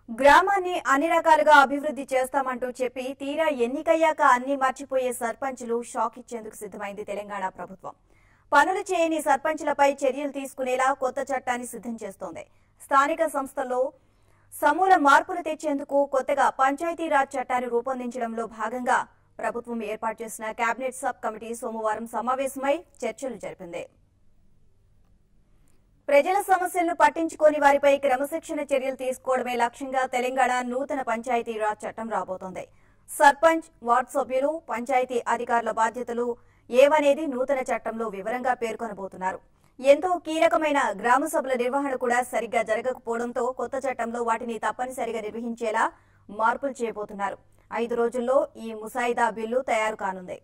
గ్రామాన్ని అన్ని రకాలుగా అభివృద్ధి చేస్తామంటూ చెప్పి తీరా ఎన్నికయ్యాక అన్ని మర్చిపోయే సర్పంచులు షాక్ ఇచ్చేందుకు సిద్ధమైంది తెలంగాణ ప్రభుత్వం పనులు చేయని సర్పంచులపై చర్యలు తీసుకునేలా కొత్త చట్టాన్ని సిద్ధం చేస్తోంది స్థానిక సంస్థల్లో సమూల మార్పులు తెచ్చేందుకు కొత్తగా పంచాయతీరాజ్ చట్టాన్ని రూపొందించడంలో భాగంగా ప్రభుత్వం ఏర్పాటు చేసిన కేబినెట్ సబ్ కమిటీ సోమవారం సమావేశమై చర్చలు జరిపింది ప్రజల సమస్యలను పట్టించుకోని వారిపై క్రమశిక్షణ చర్యలు తీసుకోవడమే లక్ష్యంగా తెలంగాణ నూతన పంచాయతీరాజ్ చట్టం రాబోతోంది సర్పంచ్ వార్డు సభ్యులు పంచాయతీ అధికారుల బాధ్యతలు ఏవనేది నూతన చట్టంలో వివరంగా పేర్కొనబోతున్నారు ఎంతో కీలకమైన గ్రామ సభల నిర్వహణ కూడా సరిగ్గా జరగకపోవడంతో కొత్త చట్టంలో వాటిని తప్పనిసరిగా నిర్వహించేలా మార్పులు చేయబోతున్నారు ఐదు రోజుల్లో ఈ ముసాయిదా బిల్లు తయారు కానుంది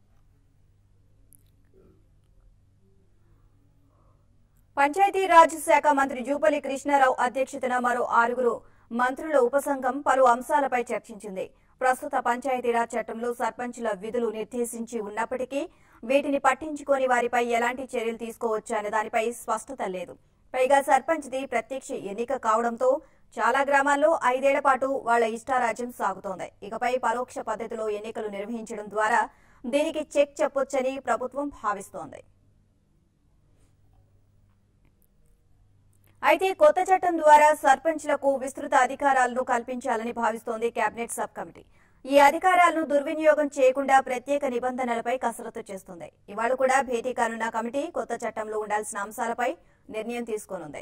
పంచాయతీరాజ్ శాఖ మంత్రి జూపల్లి కృష్ణారావు అధ్యక్షతన మరో ఆరుగురు మంత్రుల ఉపసంఘం పలు అంశాలపై చర్చించింది ప్రస్తుత పంచాయతీరాజ్ చట్టంలో సర్పంచుల విధులు నిర్దేశించి ఉన్నప్పటికీ వీటిని పట్టించుకోని వారిపై ఎలాంటి చర్యలు తీసుకోవచ్చనే దానిపై స్పష్టత లేదు పైగా సర్పంచ్ది ప్రత్యక్ష ఎన్నిక కావడంతో చాలా గ్రామాల్లో ఐదేళ్ల పాటు వాళ్ల ఇష్టారాజ్యం సాగుతోంది ఇకపై పరోక్ష పద్ధతిలో ఎన్నికలు నిర్వహించడం ద్వారా దీనికి చెక్ చెప్పొచ్చని ప్రభుత్వం భావిస్తోంది అయితే కొత్త చట్టం ద్వారా సర్పంచ్లకు విస్తృత అధికారాలను కల్పించాలని భావిస్తోంది కేబినెట్ సబ్ కమిటీ ఈ అధికారాలను దుర్వినియోగం చేయకుండా ప్రత్యేక నిబంధనలపై కసరత్తు చేస్తుంది ఇవాళ కూడా భేటీ కానున్న కమిటీ కొత్త చట్టంలో ఉండాల్సిన అంశాలపై నిర్ణయం తీసుకోనుంది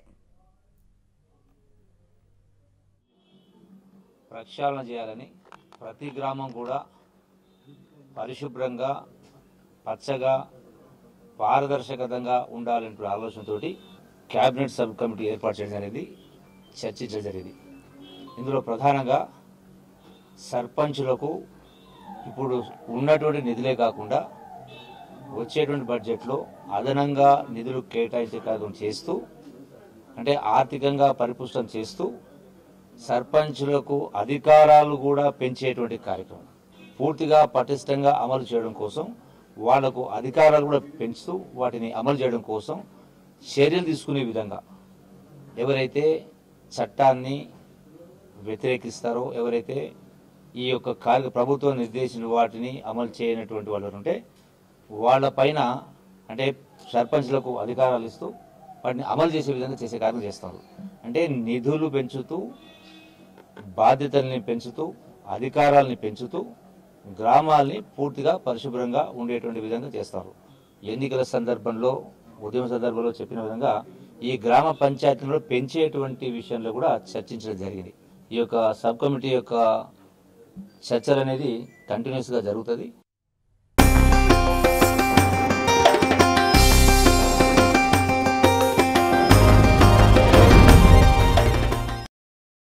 ప్రక్షాళన చేయాలని ప్రతి గ్రామం కూడా పరిశుభ్రంగా పచ్చగా పారదర్శకతంగా ఉండాలనే ఆలోచనతోటి క్యాబినెట్ సబ్ కమిటీ ఏర్పాటు చేయడం అనేది చర్చించడం జరిగింది ఇందులో ప్రధానంగా సర్పంచులకు ఇప్పుడు ఉన్నటువంటి నిధులే కాకుండా వచ్చేటువంటి బడ్జెట్లో అదనంగా నిధులు కేటాయించే కార్యక్రమం చేస్తూ అంటే ఆర్థికంగా పరిపుష్టం చేస్తూ సర్పంచులకు అధికారాలు కూడా పెంచేటువంటి కార్యక్రమం పూర్తిగా పటిష్టంగా అమలు చేయడం కోసం వాళ్లకు అధికారాలు కూడా పెంచుతూ వాటిని అమలు చేయడం కోసం చర్యలు తీసుకునే విధంగా ఎవరైతే చట్టాన్ని వ్యతిరేకిస్తారో ఎవరైతే ఈ యొక్క కార్య ప్రభుత్వం నిర్దేశించిన వాటిని అమలు చేయనటువంటి వాళ్ళు ఉంటే వాళ్ళపైన అంటే సర్పంచ్లకు అధికారాలు ఇస్తూ వాటిని అమలు చేసే విధంగా చేసే కార్యక్రమం చేస్తారు అంటే నిధులు పెంచుతూ బాధ్యతల్ని పెంచుతూ అధికారాల్ని పెంచుతూ గ్రామాల్ని పూర్తిగా పరిశుభ్రంగా ఉండేటువంటి విధంగా చేస్తారు ఎన్నికల సందర్భంలో ఉద్యమ సందర్భంలో చెప్పిన విధంగా ఈ గ్రామ పంచాయతీలో పెంచేటువంటి విషయంలో కూడా చర్చించడం జరిగింది ఈ యొక్క సబ్ కమిటీ యొక్క చర్చలు అనేది కంటిన్యూస్గా జరుగుతుంది